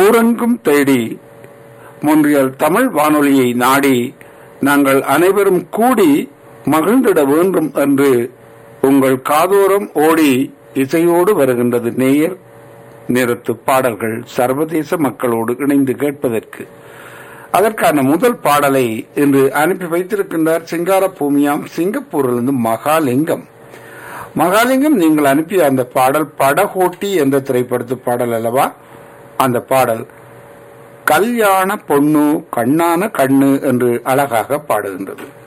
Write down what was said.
ஊரெங்கும் தேடி மொன்றியல் தமிழ் வானொலியை நாடி நாங்கள் அனைவரும் கூடி மகிழ்ந்திட வேண்டும் என்று உங்கள் காதோரம் ஓடி இசையோடு வருகின்றது நேயர் நிறத்து பாடல்கள் சர்வதேச மக்களோடு இணைந்து கேட்பதற்கு அதற்கான முதல் பாடலை இன்று அனுப்பி வைத்திருக்கின்றார் சிங்கார பூமியாம் சிங்கப்பூரிலிருந்து மகாலிங்கம் மகாலிங்கம் நீங்கள் அனுப்பிய அந்த பாடல் படகோட்டி என்ற திரைப்படத்து பாடல் அல்லவா அந்த பாடல் கல்யாண பொண்ணு கண்ணான கண்ணு என்று அழகாக பாடுகின்றது